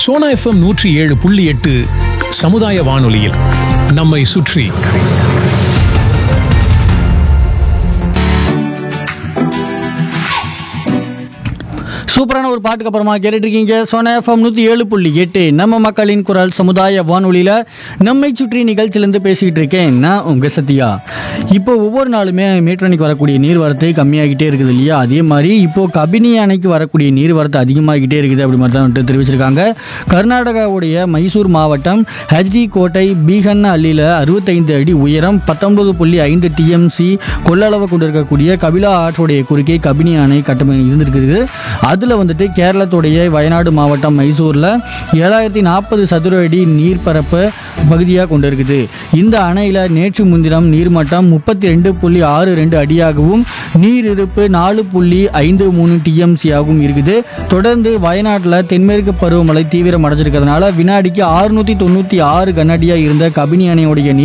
Sona FM நூற்றி ஏழு புள்ளி எட்டு சமுதாய வானொலியில் நம்மை சுற்றி சூப்பரான ஒரு பாட்டுக்கு அப்புறமா கேட்டுட்டு இருக்கீங்க சோனா எஃப்எம் நூற்றி ஏழு புள்ளி எட்டு நம்ம மக்களின் குரல் சமுதாய வானொலியில் நம்மை சுற்றி நிகழ்ச்சியிலேருந்து பேசிக்கிட்டு இருக்கேன் நான் உங்கள் சத்யா இப்போ ஒவ்வொரு நாளுமே மேட்டூர் வரக்கூடிய நீர்வரத்து கம்மியாகிட்டே இருக்குது இல்லையா அதே மாதிரி இப்போ கபினி அணைக்கு வரக்கூடிய நீர்வரத்து அதிகமாகிட்டே இருக்குது அப்படி மாதிரி தான் வந்துட்டு தெரிவிச்சிருக்காங்க கர்நாடகாவுடைய மைசூர் மாவட்டம் ஹெச்டி கோட்டை பீகன் அள்ளியில் அறுபத்தைந்து அடி உயரம் பத்தொன்பது புள்ளி ஐந்து டிஎம்சி கொள்ளளவு கொண்டிருக்கக்கூடிய கபிலா ஆற்றுடைய குறுக்கே கபினி அணை கட்டமை இருந்திருக்குது அதில் வந்துட்டு கேரளத்துடைய வயநாடு மாவட்டம் மைசூரில் ஏழாயிரத்தி நாற்பது சதுர அடி நீர்ப்பரப்பு பகுதியாக கொண்டு இருக்குது இந்த அணையில் நேற்று முன்தினம் நீர்மட்டம் முப்பத்தி ரெண்டு புள்ளி ஆறு ரெண்டு அடியாகவும் நீர் இருப்பு நாலு புள்ளி ஐந்து மூணு டிஎம்சியாகவும் இருக்குது தொடர்ந்து வயநாட்டில் தென்மேற்கு பருவமழை தீவிரம் அடைஞ்சிருக்கிறதுனால வினாடிக்கு ஆறுநூற்றி தொண்ணூற்றி ஆறு கனஅடியாக இருந்த கபினி அணையுடைய நீர்